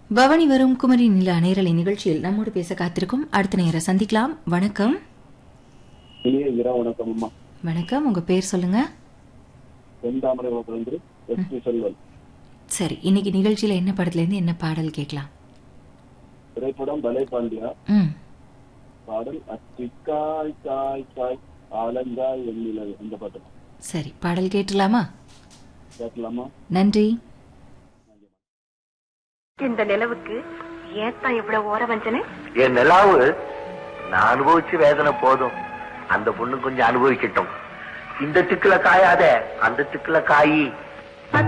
பவனி வரும் குமரி நில நேரலை நிகழ்ச்சியில் நம்மோடு பேச காத்திருக்கும் அடுத்த நேரம் சந்திக்கலாம் வணக்கம் இனிய இரவு வணக்கம் அம்மா வணக்கம் உங்க பேர் சொல்லுங்க செந்தாமரை வந்து எஸ் பி செல்வன் சரி இன்னைக்கு நிகழ்ச்சியில என்ன படத்துல இருந்து என்ன பாடல் கேட்கலாம் திரைப்படம் பலே பாண்டியா ம் பாடல் அத்திக்காய் காய் காய் ஆலங்காய் வெண்ணிலவு இந்த பாட்டு சரி பாடல் கேட்டலாமா கேட்கலாமா நன்றி இந்த நிலவுக்கு ஏத்தான் இவ்வளவு ஓர வஞ்சனை என் நிலாவு நான் அனுபவிச்சு வேதனை போதும் அந்த பொண்ணு கொஞ்சம் அனுபவிக்கட்டும் இந்த திக்குல காயாத அந்த திக்குல காயி